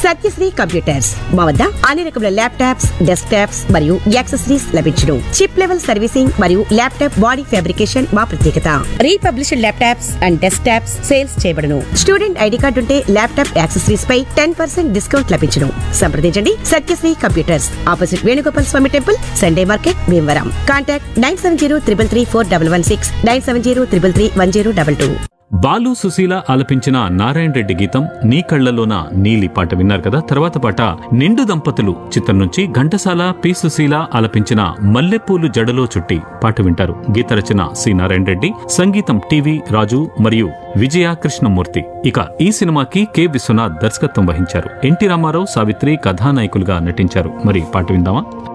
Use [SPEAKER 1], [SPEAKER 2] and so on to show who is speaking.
[SPEAKER 1] Satyasri computers మా వద్ద అన్ని రకముల ల్యాప్టాప్స్ డెస్క్ టాప్స్ మరియు యాక్సెసరీస్ లభించును చిప్ లెవెల్ సర్వీసింగ్ మరియు ల్యాప్టాప్ బాడీ ఫ్యాబ్రికేషన్ మా ప్రత్యేకత refurbished laptops and desktops sales చేయబడును స్టూడెంట్ ఐడి కార్డు ఉంటే ల్యాప్టాప్ యాక్సెసరీస్ పై టెన్ పర్సెంట్ డిస్కౌంట్ లభించును సంప్రదించండి Satyasri computers opposite Venugopal Swamy temple Sunday market Bhimavaram contact nine seven zero triple three four double one six nine seven zero triple three one zero double two
[SPEAKER 2] Balu Susheela ఆలపించిన నారాయణ రెడ్డి గీతం నీ కళ్ళలోన నీలి పాట విన్నారు కదా తర్వాత పాట నిండు దంపతులు చిత్రం నుంచి ఘంటసాల పి సుశీల ఆలపించిన మల్లెపూలు జడలో చుట్టి పాట వింటారు గీత రచన సి నారాయణ రెడ్డి సంగీతం టివి రాజు మరియు విజయ కృష్ణమూర్తి ఇక ఈ సినిమాకి కె విశ్వనాథ్ దర్శకత్వం వహించారు ఎన్టీ రామారావు సావిత్రి కథానాయకులుగా నటించారు మరి పాట విందామా